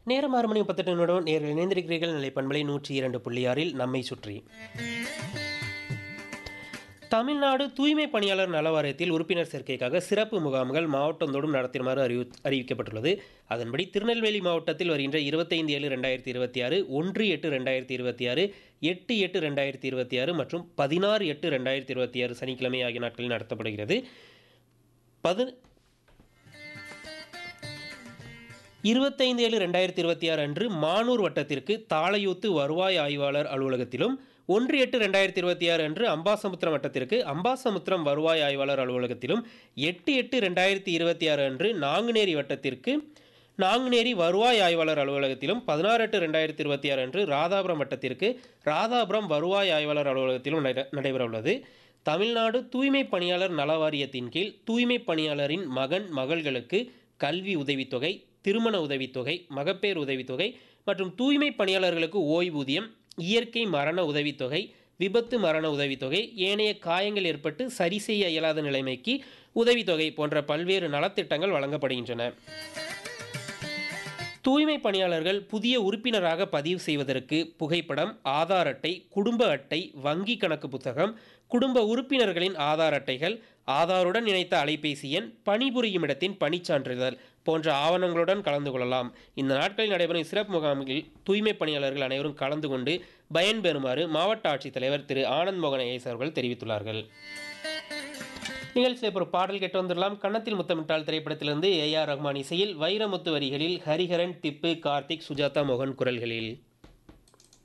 நேரம் ஆறு மணி முப்பத்தெட்டு நிமிடம் நேரில் இணைந்திருக்கிறீர்கள் நிலை பண்பலை நூற்றி இரண்டு புள்ளி ஆறில் நம்மை சுற்றி தமிழ்நாடு தூய்மை பணியாளர் நல வாரியத்தில் உறுப்பினர் சேர்க்கைக்காக சிறப்பு முகாம்கள் மாவட்டந்தோறும் நடத்துமாறு அறிவி அறிவிக்கப்பட்டுள்ளது அதன்படி திருநெல்வேலி மாவட்டத்தில் வருகின்ற இருபத்தைந்து ஏழு ரெண்டாயிரத்தி இருபத்தி ஆறு ஒன்று எட்டு ரெண்டாயிரத்தி இருபத்தி ஆறு எட்டு எட்டு ரெண்டாயிரத்தி இருபத்தி ஆறு மற்றும் பதினாறு எட்டு ரெண்டாயிரத்தி இருபத்தி ஆறு சனிக்கிழமை ஆகிய நாட்களில் நடத்தப்படுகிறது பது இருபத்தைந்து ஏழு ரெண்டாயிரத்தி இருபத்தி ஆறு அன்று மானூர் வட்டத்திற்கு தாளையூத்து வருவாய் ஆய்வாளர் அலுவலகத்திலும் ஒன்று எட்டு ரெண்டாயிரத்தி இருபத்தி ஆறு அன்று அம்பாசமுத்திரம் வட்டத்திற்கு அம்பாசமுத்திரம் வருவாய் ஆய்வாளர் அலுவலகத்திலும் எட்டு எட்டு ரெண்டாயிரத்தி இருபத்தி ஆறு அன்று நாங்குநேரி வட்டத்திற்கு நாங்குநேரி வருவாய் ஆய்வாளர் அலுவலகத்திலும் பதினாறு எட்டு ரெண்டாயிரத்தி இருபத்தி ஆறு அன்று ராதாபுரம் வட்டத்திற்கு ராதாபுரம் வருவாய் ஆய்வாளர் அலுவலகத்திலும் நடைபெற நடைபெறவுள்ளது தமிழ்நாடு தூய்மை பணியாளர் நல வாரியத்தின் கீழ் தூய்மை பணியாளரின் மகன் மகள்களுக்கு கல்வி உதவித்தொகை திருமண உதவித்தொகை மகப்பேறு உதவித்தொகை மற்றும் தூய்மை பணியாளர்களுக்கு ஓய்வூதியம் இயற்கை மரண உதவித்தொகை விபத்து மரண உதவித்தொகை ஏனைய காயங்கள் ஏற்பட்டு சரி செய்ய இயலாத நிலைமைக்கு உதவித்தொகை போன்ற பல்வேறு நலத்திட்டங்கள் வழங்கப்படுகின்றன தூய்மை பணியாளர்கள் புதிய உறுப்பினராக பதிவு செய்வதற்கு புகைப்படம் ஆதார் அட்டை குடும்ப அட்டை வங்கி கணக்கு புத்தகம் குடும்ப உறுப்பினர்களின் ஆதார் அட்டைகள் ஆதாருடன் இணைத்த அலைபேசி எண் பணிபுரியும் இடத்தின் பணிச்சான்றிதழ் போன்ற ஆவணங்களுடன் கலந்து கொள்ளலாம் இந்த நாட்களில் நடைபெறும் சிறப்பு முகாமில் தூய்மை பணியாளர்கள் அனைவரும் கலந்து கொண்டு பயன்பெறுமாறு மாவட்ட ஆட்சித்தலைவர் திரு ஆனந்த் மோகன் ஐஎஸ் அவர்கள் தெரிவித்துள்ளார்கள் நிகழ்ச்சியில் ஒரு பாடல் கேட்டு வந்துடலாம் கன்னத்தில் முத்தமிட்டால் திரைப்படத்திலிருந்து ஏ ஆர் ரஹ்மான் இசையில் வைரமுத்து வரிகளில் ஹரிஹரன் திப்பு கார்த்திக் சுஜாதா மோகன் குரல்களில்